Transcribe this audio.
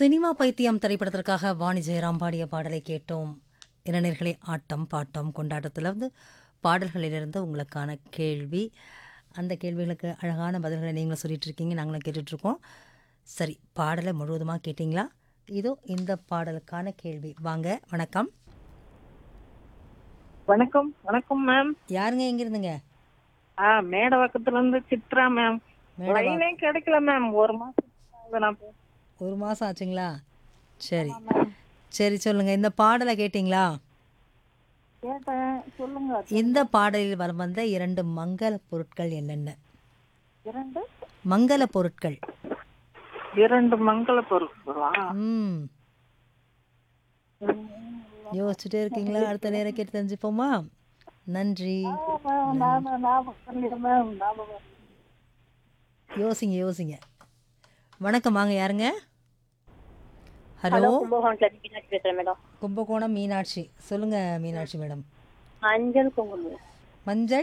cinema பைத்தியம் திரைப்படத்திற்காக வாணி ஜெயராம் பாடிய பாடலை கேட்டோம் இளைஞர்களே ஆட்டம் பாட்டம் கொண்டாட்டத்தில் வந்து பாடல்களிலிருந்து உங்களுக்கான கேள்வி அந்த கேள்விகளுக்கு அழகான பதில்களை நீங்களும் சொல்லிட்டு இருக்கீங்க நாங்களும் கேட்டுட்ருக்கோம் சரி பாடலை முழுவதுமாக கேட்டிங்களா இதோ இந்த பாடலுக்கான கேள்வி வாங்க வணக்கம் வணக்கம் வணக்கம் மேம் யாருங்க எங்க இருந்துங்க ஆ மேடவாக்கத்துல இருந்து சித்ரா மேம் மேடவா- லைனே கிடைக்கல மேம் ஒரு மாசம் ஆகுது நான் பே- ஒரு மாதம் ஆச்சுங்களா சரி சரி சொல்லுங்க இந்த பாடலை கேட்டிங்களா கேட்டேன் சொல்லுங்க இந்த பாடலில் வரும் வந்த இரண்டு மங்கள பொருட்கள் என்னென்ன இரண்டு மங்கள பொருட்கள் இரண்டு மங்கள பொருட்களா ம் யோசிச்சுட்டே இருக்கீங்களா அடுத்த நேரம் கேட்டு தெரிஞ்சுப்போமா நன்றி மேம், நாம ஞாபகம் இல்லையே மேம் ஞாபகம் யோசிங்க யோசிங்க வணக்கம் வாங்க யாருங்க ஹலோ கும்பகோணத்துல இருந்து மீனாட்சி பேசுறேன் மேடம் கும்பகோணம் மீனாட்சி சொல்லுங்க மீனாட்சி மேடம் அஞ்சல் குங்குமம் மஞ்சள்